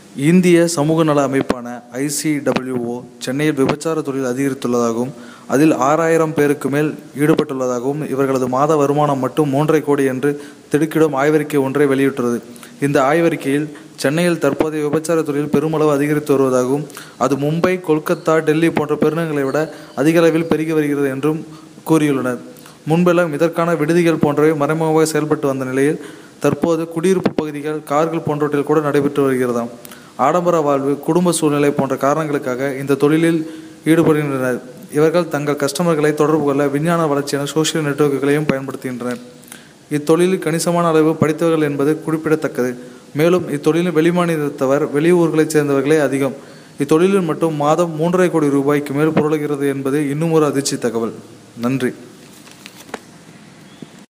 இந்திய சமூக நல அமைப்பான ஐசிடபிள்யூஓ சென்னையில் விபச்சார தொழில் அதிகரித்துள்ளதாகவும் அதில் ஆறாயிரம் பேருக்கு மேல் ஈடுபட்டுள்ளதாகவும் இவர்களது மாத வருமானம் மட்டும் மூன்றரை கோடி என்று திடுக்கிடும் ஆய்வறிக்கை ஒன்றை வெளியிட்டுள்ளது இந்த ஆய்வறிக்கையில் சென்னையில் தற்போதைய விபச்சார தொழில் பெருமளவு அதிகரித்து வருவதாகவும் அது மும்பை கொல்கத்தா டெல்லி போன்ற பெருநகரங்களை விட அதிக அளவில் பெருகி வருகிறது என்றும் கூறியுள்ளனர் முன்பெல்லாம் இதற்கான விடுதிகள் போன்றவை மறைமுகமாக செயல்பட்டு வந்த நிலையில் தற்போது குடியிருப்பு பகுதிகள் கார்கள் போன்றவற்றில் கூட நடைபெற்று வருகிறதாம் ஆடம்பர வாழ்வு குடும்ப சூழ்நிலை போன்ற காரணங்களுக்காக இந்த தொழிலில் ஈடுபடுகின்றனர் இவர்கள் தங்கள் கஸ்டமர்களை தொடர்பு கொள்ள விஞ்ஞான வளர்ச்சியான சோஷியல் நெட்வொர்க்குகளையும் பயன்படுத்துகின்றனர் இத்தொழிலில் கணிசமான அளவு படித்தவர்கள் என்பது குறிப்பிடத்தக்கது மேலும் இத்தொழிலில் வெளிமாநிலத்தவர் வெளியூர்களைச் சேர்ந்தவர்களே அதிகம் இத்தொழிலில் மட்டும் மாதம் மூன்றரை கோடி ரூபாய்க்கு மேல் புரளுகிறது என்பது இன்னும் ஒரு அதிர்ச்சி தகவல் நன்றி